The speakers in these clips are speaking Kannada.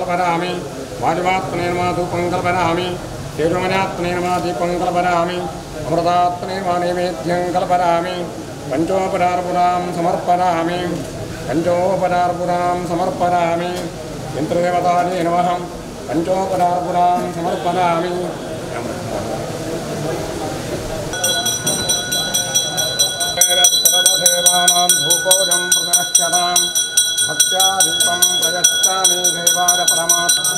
कल्पयामि वायुवात्मने नमः धूपं कल्पयामि तेजोमयात्मने नमः दीपं कल्पयामि अमृतात्मने नमः नैवेद्यं कल्पयामि पञ्चोपचारपुरां समर्पयामि पञ्चोपचारपुरां समर्पयामि यन्त्रदेवतायै नमः पञ्चोपचारपुरां समर्पयामि सर्वदेवानां धूपोजं प्रदर्श्यतां भक्त्या दीपं प्रयच्छामि देवाय परमात्मा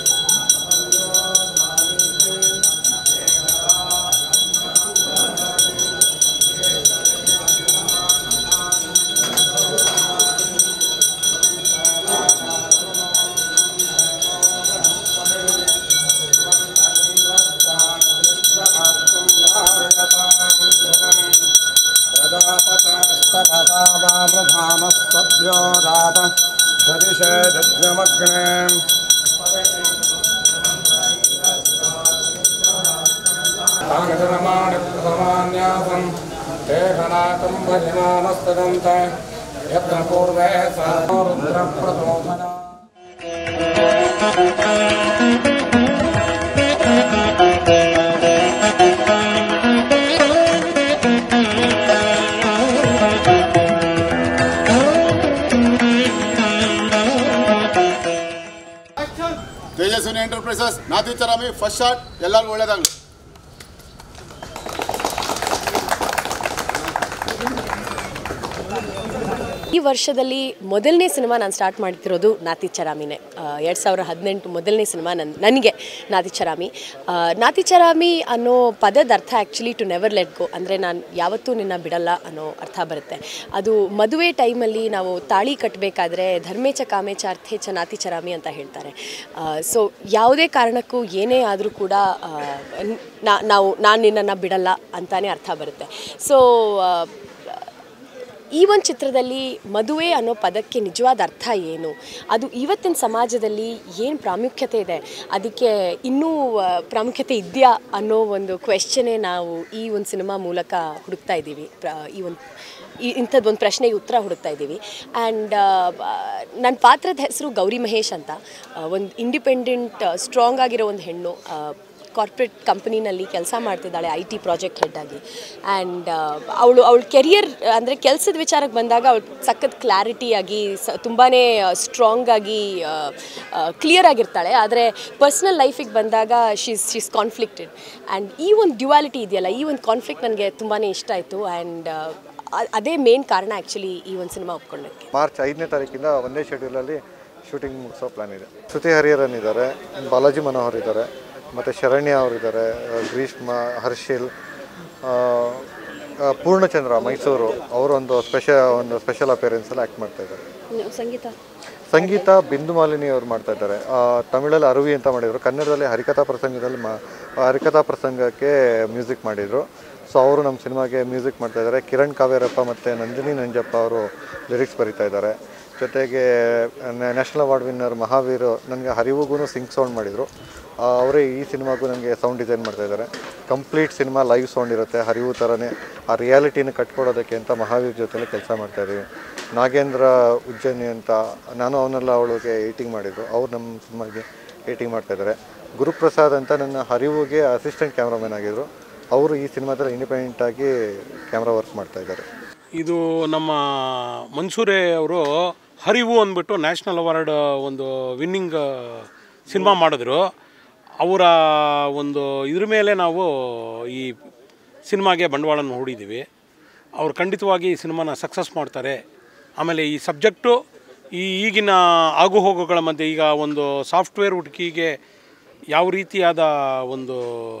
प्रजापतस्तपसावामृधानस्तभ्यो दात सदिशे यज्ञमग्ने तानिर्माणिप्रथमान्यासं ते घनाकं भजमानस्तदन्त यत्र पूर्वे स रुद्रप्रचोदना Tejaswini enterprises Nathicharami first shot ಎಲ್ಲರಿಗೂ ಒಳ್ಳೇದಾಗಲಿ ಈ ವರ್ಷದಲ್ಲಿ ಮೊದಲನೇ ಸಿನಿಮಾ ನಾನು ಸ್ಟಾರ್ಟ್ ಮಾಡ್ತಿರೋದು ನಾತಿ ಚರಾಮಿನೇ ಎರಡು ಸಾವಿರ ಹದಿನೆಂಟು ಮೊದಲನೇ ಸಿನಿಮಾ ನನ್ನ ನನಗೆ ನಾತಿ ಚರಾಮಿ ಆ, ನಾತಿ ಚರಾಮಿ ಅನ್ನೋ ಪದದ ಅರ್ಥ actually to never let go ಅಂದರೆ ನಾನು ಯಾವತ್ತೂ ನಿನ್ನ ಬಿಡಲ್ಲ ಅನ್ನೋ ಅರ್ಥ ಬರುತ್ತೆ ಅದು ಮದುವೆ ಟೈಮಲ್ಲಿ ನಾವು ತಾಳಿ ಕಟ್ಟಬೇಕಾದ್ರೆ ಧರ್ಮೇಚ ಕಾಮೇಚ ಅರ್ಥೇಚ ನಾತಿ ಚರಾಮಿ ಅಂತ ಹೇಳ್ತಾರೆ ಸೊ ಯಾವುದೇ ಕಾರಣಕ್ಕೂ ಏನೇ ಆದರೂ ಕೂಡ ಆ, ನಾ- ನಾವು ನಾನು ನಿನ್ನನ್ನು ಬಿಡಲ್ಲ ಅಂತಾನೆ ಅರ್ಥ ಬರುತ್ತೆ ಸೊ ಈ ಒಂದು ಚಿತ್ರದಲ್ಲಿ ಮದುವೆ ಅನ್ನೋ ಪದಕ್ಕೆ ನಿಜವಾದ ಅರ್ಥ ಏನು ಅದು ಇವತ್ತಿನ ಸಮಾಜದಲ್ಲಿ ಏನು ಪ್ರಾಮುಖ್ಯತೆ ಇದೆ ಅದಕ್ಕೆ ಇನ್ನೂ ಆ, ಪ್ರಾಮುಖ್ಯತೆ ಇದೆಯಾ ಅನ್ನೋ ಒಂದು ಕ್ವೆಶ್ಚನೇ ನಾವು ಈ ಒಂದು ಸಿನಿಮಾ ಮೂಲಕ ಹುಡುಕ್ತಾ ಇದ್ದೀವಿ ಪ್ರ ಈ ಒಂದು ಈ ಇಂಥದ್ದೊಂದು ಪ್ರಶ್ನೆಗೆ ಉತ್ತರ ಹುಡುಕ್ತಾ ಇದ್ದೀವಿ ಆ್ಯಂಡ್ ನನ್ನ ಪಾತ್ರದ ಹೆಸರು ಗೌರಿ ಮಹೇಶ್ ಅಂತ ಒಂದು ಇಂಡಿಪೆಂಡೆಂಟ್ ಸ್ಟ್ರಾಂಗ್ ಆಗಿರೋ ಒಂದು ಹೆಣ್ಣು ಕಾರ್ಪೊರೇಟ್ ಕಂಪನಿನಲ್ಲಿ ಕೆಲಸ ಮಾಡ್ತಿದ್ದಾಳೆ ಐ ಟಿ ಪ್ರಾಜೆಕ್ಟ್ ಹೆಡ್ ಆಗಿ ಆ್ಯಂಡ್ ಅವಳು ಅವಳ ಕೆರಿಯರ್ ಅಂದರೆ ಕೆಲಸದ ವಿಚಾರಕ್ಕೆ ಬಂದಾಗ ಅವಳು ಸಖತ್ ಕ್ಲಾರಿಟಿಯಾಗಿ ಸ ತುಂಬಾ ಸ್ಟ್ರಾಂಗ್ ಆಗಿ ಕ್ಲಿಯರ್ ಆಗಿರ್ತಾಳೆ ಆದರೆ ಪರ್ಸ್ನಲ್ ಲೈಫಿಗೆ ಬಂದಾಗ ಶೀಸ್ ಶೀಸ್ ಕಾನ್ಫ್ಲಿಕ್ಟೆಡ್ ಆ್ಯಂಡ್ ಈ ಒಂದು ಡ್ಯುವಾಲಿಟಿ ಇದೆಯಲ್ಲ ಈ ಒಂದು ಕಾನ್ಫ್ಲಿಕ್ಟ್ ನನಗೆ ತುಂಬಾ ಇಷ್ಟ ಆಯಿತು ಆ್ಯಂಡ್ ಅದೇ ಮೇನ್ ಕಾರಣ ಆ್ಯಕ್ಚುಲಿ ಈ ಒಂದು ಸಿನಿಮಾ ಒಪ್ಕೊಂಡಕ್ಕೆ ಮಾರ್ಚ್ ಐದನೇ ತಾರೀಕಿಂದ ಒಂದೇ ಶೆಡ್ಯೂಲಲ್ಲಿ ಶೂಟಿಂಗ್ ಮುಗಿಸೋ ಪ್ಲ್ಯಾನ್ ಇದೆ ಶ್ರುತಿ ಹರಿಹರನ್ ಇದ್ದಾರೆ ಬಾಲಾಜಿ ಮನೋಹರ್ ಇದ್ದಾರೆ ಮತ್ತು ಶರಣ್ಯ ಅವರಿದ್ದಾರೆ ಗ್ರೀಷ್ಮ ಹರ್ಷಿಲ್ ಆ, ಆ, ಪೂರ್ಣಚಂದ್ರ ಮೈಸೂರು ಅವರು ಒಂದು ಸ್ಪೆಷಲ್ ಒಂದು ಸ್ಪೆಷಲ್ ಅಪಿಯರೆನ್ಸಲ್ಲಿ ಆ್ಯಕ್ಟ್ ಮಾಡ್ತಾ ಇದ್ದಾರೆ ಸಂಗೀತ ಸಂಗೀತ ಬಿಂದು ಮಾಲಿನಿ ಅವರು ಮಾಡ್ತಾ ಇದ್ದಾರೆ ಆ, ತಮಿಳಲ್ಲಿ ಅರುವಿ ಅಂತ ಮಾಡಿದರು ಕನ್ನಡದಲ್ಲಿ ಹರಿಕಥಾ ಪ್ರಸಂಗದಲ್ಲಿ ಮಾ ಹರಿಕಥಾ ಪ್ರಸಂಗಕ್ಕೆ ಮ್ಯೂಸಿಕ್ ಮಾಡಿದರು ಸೊ ಅವರು ನಮ್ಮ ಸಿನಿಮಾಗೆ ಮ್ಯೂಸಿಕ್ ಮಾಡ್ತಾ ಇದ್ದಾರೆ ಕಿರಣ್ ಕಾವೇರಪ್ಪ ಮತ್ತು ನಂದಿನಿ ನಂಜಪ್ಪ ಅವರು ಲಿರಿಕ್ಸ್ ಬರೀತಾ ಇದ್ದಾರೆ ಜೊತೆಗೆ ನ್ಯಾಷನಲ್ ಅವಾರ್ಡ್ ವಿನ್ನರ್ ಮಹಾವೀರ್ ನನಗೆ ಹರಿವುಗೂ ಸಿಂಗ್ ಸೌಂಡ್ ಮಾಡಿದರು ಅವರೇ ಈ ಸಿನಿಮಾಗೂ ನನಗೆ ಸೌಂಡ್ ಡಿಸೈನ್ ಮಾಡ್ತಾ ಇದ್ದಾರೆ ಕಂಪ್ಲೀಟ್ ಸಿನಿಮಾ ಲೈವ್ ಸೌಂಡ್ ಇರುತ್ತೆ ಹರಿವು ಥರನೇ ಆ ರಿಯಾಲಿಟಿನ ಕಟ್ಕೊಡೋದಕ್ಕೆ ಅಂತ ಮಹಾವೀರ್ ಜೊತೆಲೆ ಕೆಲಸ ಮಾಡ್ತಾ ಇದ್ದೀವಿ ನಾಗೇಂದ್ರ ಉಜ್ಜಯಿನಿ ಅಂತ ನಾನು ಅವನ್ನೆಲ್ಲ ಅವಳಿಗೆ ಏಟಿಂಗ್ ಮಾಡಿದ್ರು ಅವ್ರು ನಮ್ಮ ಸಿನಿಮಾಗೆ ಏಟಿಂಗ್ ಮಾಡ್ತಾ ಇದ್ದಾರೆ ಗುರುಪ್ರಸಾದ್ ಅಂತ ನನ್ನ ಹರಿವುಗೆ ಅಸಿಸ್ಟೆಂಟ್ ಕ್ಯಾಮ್ರಾಮನ್ ಆಗಿದ್ರು ಅವರು ಈ ಸಿನಿಮಾದಲ್ಲಿ ಇಂಡಿಪೆಂಡೆಂಟ್ ಆಗಿ ಕ್ಯಾಮ್ರಾ ವರ್ಕ್ ಮಾಡ್ತಾ ಇದ್ದಾರೆ ಇದು ನಮ್ಮ ಮನ್ಸೂರೆ ಅವರು ಹರಿವು ಅಂದ್ಬಿಟ್ಟು ನ್ಯಾಷನಲ್ ಅವಾರ್ಡ್ ಒಂದು ವಿನ್ನಿಂಗ್ ಸಿನಿಮಾ ಮಾಡಿದ್ರು ಅವರ ಒಂದು ಇದ್ರ ಮೇಲೆ ನಾವು ಈ ಸಿನಿಮಾಗೆ ಬಂಡವಾಳನ ಹೂಡಿದ್ದೀವಿ ಅವ್ರು ಖಂಡಿತವಾಗಿ ಈ ಸಿನಿಮಾನ ಸಕ್ಸಸ್ ಮಾಡ್ತಾರೆ ಆಮೇಲೆ ಈ ಸಬ್ಜೆಕ್ಟು ಈ ಈಗಿನ ಆಗುಹೋಗುಗಳ ಮಧ್ಯೆ ಈಗ ಒಂದು ಸಾಫ್ಟ್ವೇರ್ ಹುಡುಕಿಗೆ ಯಾವ ರೀತಿಯಾದ ಒಂದು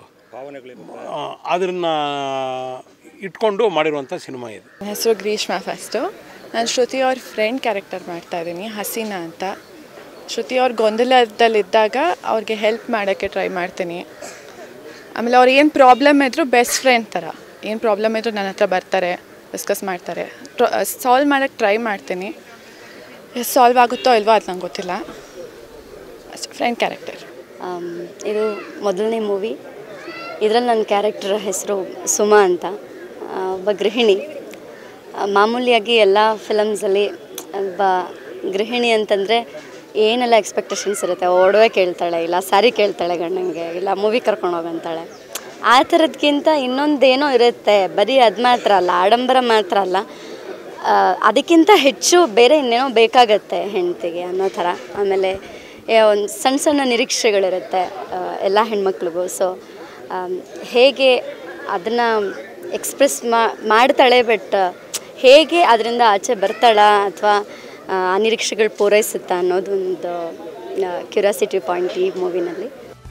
ಆ, ಅದನ್ನ ಇಟ್ಕೊಂಡು ಮಾಡಿರುವಂಥ ಸಿನಿಮಾ ಇದು ನನ್ನ ಹೆಸರು ಗ್ರೀಷ್ಮಾ ಫಸ್ಟು ನಾನು ಶ್ರುತಿ ಅವ್ರ ಫ್ರೆಂಡ್ ಕ್ಯಾರೆಕ್ಟರ್ ಮಾಡ್ತಾ ಇದ್ದೀನಿ ಹಸೀನಾ ಅಂತ ಶ್ರುತಿ ಅವ್ರ ಗೊಂದಲದಲ್ಲಿದ್ದಾಗ ಅವ್ರಿಗೆ ಹೆಲ್ಪ್ ಮಾಡೋಕ್ಕೆ ಟ್ರೈ ಮಾಡ್ತೀನಿ ಆಮೇಲೆ ಅವ್ರು ಏನು ಪ್ರಾಬ್ಲಮ್ ಇದ್ದರೂ ಬೆಸ್ಟ್ ಫ್ರೆಂಡ್ ಥರ ಏನು ಪ್ರಾಬ್ಲಮ್ ಇದ್ದರೂ ನನ್ನ ಹತ್ರ ಬರ್ತಾರೆ ಡಿಸ್ಕಸ್ ಮಾಡ್ತಾರೆ ಸಾಲ್ವ್ ಮಾಡೋಕ್ಕೆ ಟ್ರೈ ಮಾಡ್ತೀನಿ ಎಷ್ಟು ಸಾಲ್ವ್ ಆಗುತ್ತೋ ಇಲ್ವೋ ಅದು ನಂಗೆ ಗೊತ್ತಿಲ್ಲ ಅಷ್ಟೇ ಫ್ರೆಂಡ್ ಕ್ಯಾರೆಕ್ಟರ್ ಆಮ್, ಇದು ಮೊದಲನೇ ಮೂವಿ ಇದರಲ್ಲಿ ನನ್ನ ಕ್ಯಾರೆಕ್ಟರ್ ಹೆಸರು ಸುಮಾ ಅಂತ ಆ, ಒಬ್ಬ ಗೃಹಿಣಿ ಆ, ಮಾಮೂಲಿಯಾಗಿ ಎಲ್ಲ ಫಿಲಮ್ಸಲ್ಲಿ ಒಬ್ಬ ಗೃಹಿಣಿ ಅಂತಂದರೆ ಏನೆಲ್ಲ ಎಕ್ಸ್ಪೆಕ್ಟೇಷನ್ಸ್ ಇರುತ್ತೆ ಒಡವೆ ಕೇಳ್ತಾಳೆ ಇಲ್ಲ ಸ್ಯಾರಿ ಕೇಳ್ತಾಳೆ ಗಂಡನಿಗೆ ಇಲ್ಲ ಮೂವಿ ಕರ್ಕೊಂಡು ಹೋಗಂತಾಳೆ ಆ ಥರದ್ಕಿಂತ ಇನ್ನೊಂದೇನೋ ಇರುತ್ತೆ ಬರೀ ಅದು ಮಾತ್ರ ಅಲ್ಲ ಆಡಂಬರ ಮಾತ್ರ ಅಲ್ಲ ಆ, ಅದಕ್ಕಿಂತ ಹೆಚ್ಚು ಬೇರೆ ಇನ್ನೇನೋ ಬೇಕಾಗತ್ತೆ ಹೆಂಡತಿಗೆ ಅನ್ನೋ ಥರ ಆಮೇಲೆ ಒಂದು ಸಣ್ಣ ಸಣ್ಣ ನಿರೀಕ್ಷೆಗಳಿರುತ್ತೆ ಆ, ಎಲ್ಲ ಹೆಣ್ಮಕ್ಳಿಗೂ ಸೊ ಹೇಗೆ ಅದನ್ನು ಎಕ್ಸ್ಪ್ರೆಸ್ ಮಾಡ್ತಾಳೆ ಬಟ್ ಹೇಗೆ ಅದರಿಂದ ಆಚೆ ಬರ್ತಾಳ ಅಥವಾ ಆ ನಿರೀಕ್ಷೆಗಳು ಪೂರೈಸುತ್ತಾ ಅನ್ನೋದು ಒಂದು ಕ್ಯೂರಿಯಾಸಿಟಿ ಪಾಯಿಂಟ್ ಈ ಮೂವಿನಲ್ಲಿ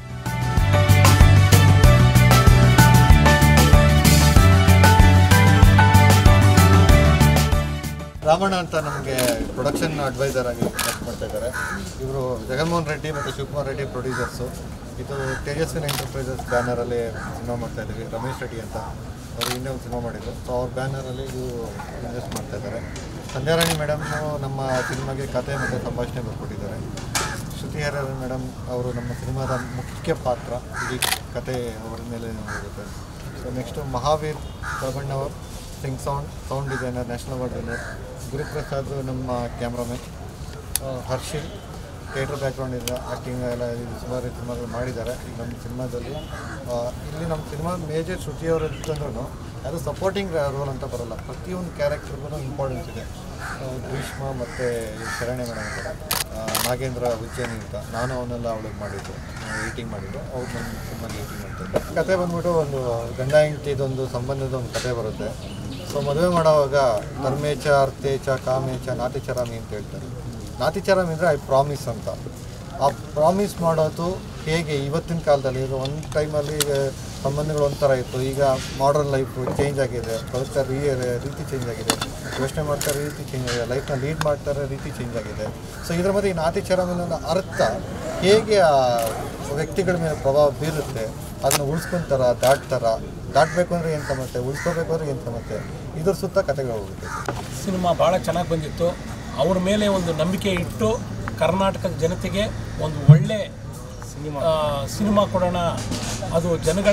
ರಾಮಣ್ಣ ಅಂತ ನಮಗೆ ಪ್ರೊಡಕ್ಷನ್ ಅಡ್ವೈಸರ್ ಆಗಿ ವರ್ಕ್ ಮಾಡ್ತಾ ಇದ್ದಾರೆ ಇವರು ಜಗನ್ಮೋಹನ್ ರೆಡ್ಡಿ ಮತ್ತು ಶಿವಕುಮಾರ್ ರೆಡ್ಡಿ ಪ್ರೊಡ್ಯೂಸರ್ಸು ಇದು ತೇಜಸ್ವಿನಿ ಎಂಟರ್ಪ್ರೈಸಸ್ ಬ್ಯಾನರಲ್ಲಿ ಸಿನಿಮಾ ಮಾಡ್ತಾ ಇದ್ದೀವಿ ರಮೇಶ್ ರೆಡ್ಡಿ ಅಂತ ಅವರು ಇನ್ನೇ ಒಂದು ಸಿನಿಮಾ ಮಾಡಿದ್ರು ಸೊ ಅವ್ರ ಬ್ಯಾನರಲ್ಲಿ ಇವರು ಇನ್ವೆಸ್ಟ್ ಮಾಡ್ತಾ ಇದ್ದಾರೆ ಸಂಧ್ಯಾರಾಣಿ ಮೇಡಮ್ ನಮ್ಮ ಸಿನಿಮಾಗೆ ಕತೆ ಮತ್ತು ಸಂಭಾಷಣೆ ಬರ್ಕೊಟ್ಟಿದ್ದಾರೆ ಶ್ರುತಿ ಹರಿಹರನ್ ಮೇಡಮ್ ಅವರು ನಮ್ಮ ಸಿನಿಮಾದ ಮುಖ್ಯ ಪಾತ್ರ ಇಡೀ ಕತೆ ಅವರ ಮೇಲೆ ಹೋಗುತ್ತೆ so next Mahaveer Prabannavar Singh sound sound designer national award winner Guruprasad ನಮ್ಮ ಕ್ಯಾಮ್ರಾಮನ್ ಹರ್ಷಿಲ್ ಥಿಯೇಟರ್ ಬ್ಯಾಕ್ಗ್ರೌಂಡ್ ಇದೆ ಆ್ಯಕ್ಟಿಂಗ್ ಎಲ್ಲ ಇದು ಸುಮಾರು ಸಿನಿಮಾಗಳು ಮಾಡಿದ್ದಾರೆ ಈಗ ನಮ್ಮ ಸಿನಿಮಾದಲ್ಲಿ ಆ, ಇಲ್ಲಿ ನಮ್ಮ ಸಿನಿಮಾ ಮೇಜರ್ ಶ್ರುತಿಯವರು ಇರ್ತಂದ್ರೂ ಅದು ಸಪೋರ್ಟಿಂಗ್ ರೋಲ್ ಅಂತ ಬರಲ್ಲ ಪ್ರತಿಯೊಂದು ಕ್ಯಾರೆಕ್ಟರ್ಗೂ ಇಂಪಾರ್ಟೆನ್ಸ್ ಇದೆ ಆ, ಗ್ರೀಷ್ಮ ಮತ್ತು ಶರಣ್ಯ ಮೇಡಮ್ ಇದ್ದಾರೆ ಆ, ನಾಗೇಂದ್ರ ಉಜ್ಜಯಿನಿ ಅಂತ ನಾನು ಅವನ್ನೆಲ್ಲ ಅವಳಿಗೆ ಮಾಡಿದ್ದು ಏಟಿಂಗ್ ಮಾಡಿದ್ದು ಅವ್ರು ನಮ್ಮ ಸಿನಿಮಾಗೆ ಏಟಿಂಗ್ ಮಾಡ್ತಿದ್ದೆ ಕತೆ ಬಂದ್ಬಿಟ್ಟು ಒಂದು ಗಂಡ ಹೆಂಡತಿದೊಂದು ಸಂಬಂಧದ ಒಂದು ಕತೆ ಬರುತ್ತೆ ಸೊ ಮದುವೆ ಮಾಡುವಾಗ ಧರ್ಮೇಚ ಅರ್ಥೇಚ ಕಾಮೇಚ ನಾತಿಚರಾಮಿ ಅಂತ ಹೇಳ್ತಾರೆ ನಾತಿಚರಾಮಿ ಅಂದರೆ ಐ ಪ್ರಾಮಿಸ್ ಅಂತ ಆ ಪ್ರಾಮಿಸ್ ಮಾಡೋದು ಹೇಗೆ ಇವತ್ತಿನ ಕಾಲದಲ್ಲಿ ಈಗ ಒಂದು ಟೈಮಲ್ಲಿ ಸಂಬಂಧಗಳು ಒಂಥರ ಇತ್ತು ಈಗ ಮಾಡರ್ನ್ ಲೈಫು ಚೇಂಜ್ ಆಗಿದೆ ಬದುಕ್ತಾ ರೀ ರೀತಿ ಚೇಂಜ್ ಆಗಿದೆ ಯೋಚನೆ ಮಾಡ್ತಾರೆ ರೀತಿ ಚೇಂಜ್ ಆಗಿದೆ ಲೈಫ್ನ ಲೀಡ್ ಮಾಡ್ತಾರೆ ರೀತಿ ಚೇಂಜ್ ಆಗಿದೆ ಸೊ ಇದ್ರ ಮಧ್ಯೆ ಈ ನಾತಿಚರಾಮಿನ ಅರ್ಥ ಹೇಗೆ ಆ ವ್ಯಕ್ತಿಗಳ ಮೇಲೆ ಪ್ರಭಾವ ಬೀರುತ್ತೆ ಅದನ್ನು ಉಳಿಸ್ಕೊಂತಾರ ದಾಟ್ತಾರ ದಾಟಬೇಕು ಅಂದರೆ ಏನು ಸಮಸ್ಯೆ ಉಳಿಸ್ಕೋಬೇಕು ಅಂದ್ರೆ ಏನು ಸಮಸ್ಯೆ ಇದ್ರ ಸುತ್ತ ಕತೆಗಳು ಹೋಗುತ್ತೆ ಸಿನಿಮಾ ಭಾಳ ಚೆನ್ನಾಗಿ ಬಂದಿತ್ತು ಅವ್ರ ಮೇಲೆ ಒಂದು ನಂಬಿಕೆ ಇಟ್ಟು ಕರ್ನಾಟಕದ ಜನತೆಗೆ ಒಂದು ಒಳ್ಳೆ ಸಿನಿಮಾ ಸಿನಿಮಾ ಕೊಡೋಣ ಅದು ಜನಗಳ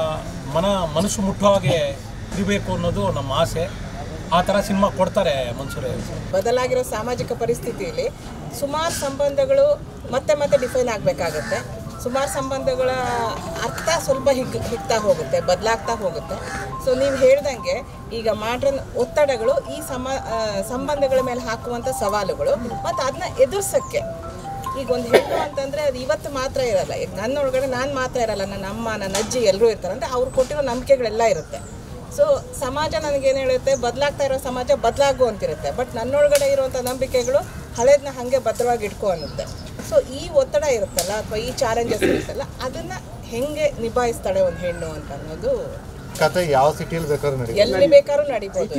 ಮನ ಮನಸ್ಸು ಮುಟ್ಟೋ ಹಾಗೆ ಇರಬೇಕು ಅನ್ನೋದು ನಮ್ಮ ಆಸೆ ಆ ಥರ ಸಿನಿಮಾ ಕೊಡ್ತಾರೆ ಮನ್ಸೂರೇ ಬದಲಾಗಿರೋ ಸಾಮಾಜಿಕ ಪರಿಸ್ಥಿತಿಯಲ್ಲಿ ಸುಮಾರು ಸಂಬಂಧಗಳು ಮತ್ತೆ ಮತ್ತೆ ಡಿಫೈನ್ ಆಗಬೇಕಾಗತ್ತೆ ಸುಮಾರು ಸಂಬಂಧಗಳ ಅರ್ಥ ಸ್ವಲ್ಪ ಹಿಗ್ ಹಿಗ್ತಾ ಹೋಗುತ್ತೆ ಬದಲಾಗ್ತಾ ಹೋಗುತ್ತೆ ಸೊ ನೀವು ಹೇಳ್ದಂಗೆ ಈಗ ಮಾಡ್ರನ್ ಒತ್ತಡಗಳು ಈ ಸಮ ಆ, ಸಂಬಂಧಗಳ ಮೇಲೆ ಹಾಕುವಂಥ ಸವಾಲುಗಳು ಮತ್ತು ಅದನ್ನ ಎದುರ್ಸಕ್ಕೆ ಈಗ ಒಂದು ಹೆಣ್ಣು ಅಂತಂದರೆ ಅದು ಇವತ್ತು ಮಾತ್ರ ಇರಲ್ಲ ಈಗ ನನ್ನೊಳಗಡೆ ನಾನು ಮಾತ್ರ ಇರಲ್ಲ ನನ್ನ ಅಮ್ಮ ನನ್ನ ಅಜ್ಜಿ ಎಲ್ಲರೂ ಇರ್ತಾರೆ ಅಂದರೆ ಅವ್ರು ಕೊಟ್ಟಿರೋ ನಂಬಿಕೆಗಳೆಲ್ಲ ಇರುತ್ತೆ ಸೊ ಸಮಾಜ ನನಗೇನು ಹೇಳುತ್ತೆ ಬದಲಾಗ್ತಾ ಇರೋ ಸಮಾಜ ಬದಲಾಗು ಅಂತಿರುತ್ತೆ ಬಟ್ ನನ್ನೊಳಗಡೆ ಇರುವಂಥ ನಂಬಿಕೆಗಳು ಹಳೇದನ್ನ ಹಾಗೆ ಭದ್ರವಾಗಿ ಇಟ್ಕೊ ಅನ್ನುತ್ತೆ ಸೊ ಈ ಒತ್ತಡ ಇರುತ್ತಲ್ಲ ಅಥವಾ ಈ ಚಾಲೆಂಜಸ್ ಇರುತ್ತಲ್ಲ ಅದನ್ನು ಹೆಂಗೆ ನಿಭಾಯಿಸ್ತಾಳೆ ಒಂದು ಹೆಣ್ಣು ಅಂತ ಅನ್ನೋದು ಕತೆ ಯಾವ ಸಿಟಿಯಲ್ಲಿ ಬೇಕಾದ್ರೂ ನಡೀಲಿ ಎಲ್ಲಿ ಬೇಕಾದ್ರೂ ನಡೀಬೋದು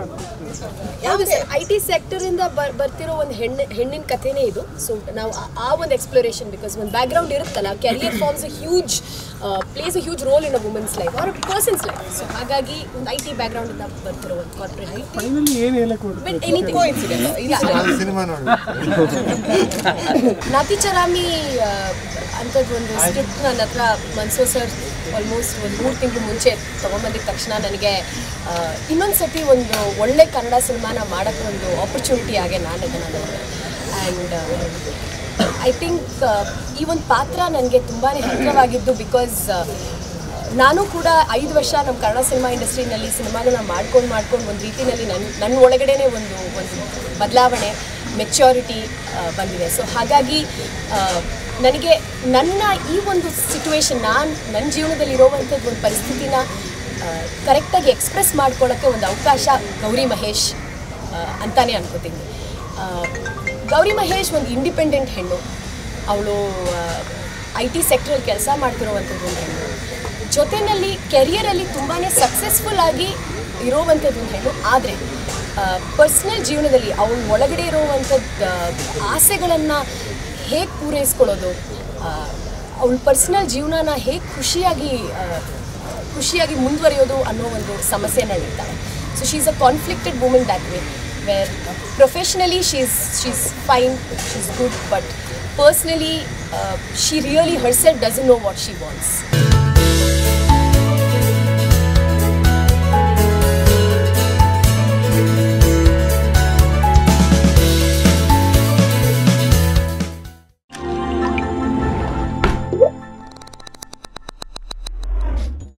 ಹೌದು ಸರ್ ಐ ಟಿ ಸೆಕ್ಟರಿಂದ ಬರ್ತಿರೋ ಒಂದು ಹೆಣ್ಣು ಹೆಣ್ಣಿನ ಕಥೆನೇ ಇದು ಸೊ ನಾವು ಆ- ಆ ಒಂದು ಎಕ್ಸ್ಪ್ಲೋರೇಷನ್ ಬಿಕಾಸ್ ಒಂದು ಬ್ಯಾಕ್ಗ್ರೌಂಡ್ ಇರುತ್ತಲ್ಲ career forms huge place a huge role in a women's life or person's life so ಹಾಗಾಗಿ ಒಂದು ಐ ಟಿ ಬ್ಯಾಕ್ಗ್ರೌಂಡಿಂದ ಬರ್ತಿರೋ ಒಂದು ಕಾರ್ಪೊರೇಟ್ ಎನಿಥಿಂಗ್ ಇಲ್ಲ ಸಿನಿಮಾ ನೋಡಿ ನಾತಿಚರಾಮಿ ಅಂಥದ್ದು ಒಂದು ಸ್ಕ್ರಿಪ್ಟ್ ನನ್ನ ಹತ್ರ ಮನ್ಸೋ ಸರ್ ಆಲ್ಮೋಸ್ಟ್ ಒಂದು ಮೂರು ತಿಂಗಳು ಮುಂಚೆ ತೊಗೊಂಬಂದಿದ ತಕ್ಷಣ ನನಗೆ ಇನ್ನೊಂದು ಸತಿ ಒಂದು ಒಳ್ಳೆ ಕನ್ನಡ ಸಿನಿಮಾನ ಮಾಡೋಕ್ಕೆ ಒಂದು ಆಪರ್ಚುನಿಟಿ ಆಗಿ ನಾನು ಅದನ್ನು ನೋಡಿದೆ ಆ್ಯಂಡ್ ಐ ಥಿಂಕ್ ಈ ಒಂದು ಪಾತ್ರ ನನಗೆ ತುಂಬಾ ಹತ್ತಿರವಾಗಿದ್ದು ಬಿಕಾಸ್ ನಾನು ಕೂಡ ಐದು ವರ್ಷ ನಮ್ಮ ಕನ್ನಡ ಸಿನಿಮಾ ಇಂಡಸ್ಟ್ರಿನಲ್ಲಿ ಸಿನಿಮಾನ ಮಾಡ್ಕೊಂಡು ಮಾಡ್ಕೊಂಡು ಒಂದು ರೀತಿಯಲ್ಲಿ ನನ್ನ ನನ್ನ ಒಳಗಡೆನೇ ಒಂದು ಒಂದು ಬದಲಾವಣೆ ಮೆಚ್ಯೂರಿಟಿ ಬಂದಿದೆ ಸೊ ಹಾಗಾಗಿ ಆ, ನನಗೆ ನನ್ನ ಈ ಒಂದು ಸಿಚುವೇಶನ್ ನಾನು ನನ್ನ ಜೀವನದಲ್ಲಿ ಇರೋವಂಥದ್ದು ಒಂದು ಪರಿಸ್ಥಿತಿನ ಕರೆಕ್ಟಾಗಿ ಎಕ್ಸ್ಪ್ರೆಸ್ ಮಾಡ್ಕೊಳ್ಳೋಕ್ಕೆ ಒಂದು ಅವಕಾಶ ಗೌರಿ ಮಹೇಶ್ ಆ, ಅಂತಾನೆ ಅನ್ಕೋತೀನಿ ಆ, ಗೌರಿ ಮಹೇಶ್ ಒಂದು ಇಂಡಿಪೆಂಡೆಂಟ್ ಹೆಣ್ಣು ಅವಳು ಐ ಟಿ ಸೆಕ್ಟ್ರಲ್ಲಿ ಕೆಲಸ ಮಾಡ್ತಿರೋವಂಥದ್ದು ಒಂದು ಹೆಣ್ಣು ಜೊತೆಯಲ್ಲಿ ಕೆರಿಯರಲ್ಲಿ ತುಂಬಾ ಸಕ್ಸಸ್ಫುಲ್ ಆಗಿ ಇರೋವಂಥದ್ದು ಒಂದು ಹೆಣ್ಣು ಆದರೆ ಪರ್ಸ್ನಲ್ ಜೀವನದಲ್ಲಿ ಅವಳ ಒಳಗಡೆ ಇರೋವಂಥದ್ದು ಆಸೆಗಳನ್ನು ಹೇಗೆ ಪೂರೈಸ್ಕೊಳ್ಳೋದು ಅವಳ ಪರ್ಸ್ನಲ್ ಜೀವನನ ಹೇಗೆ ಖುಷಿಯಾಗಿ ಆ, ಖುಷಿಯಾಗಿ ಮುಂದುವರಿಯೋದು ಅನ್ನೋ ಒಂದು ಸಮಸ್ಯೆನ ಇರ್ತಾಳೆ so she is a conflicted women that way where professionally she's she's fine she's good but personally she really herself doesn't know what she wants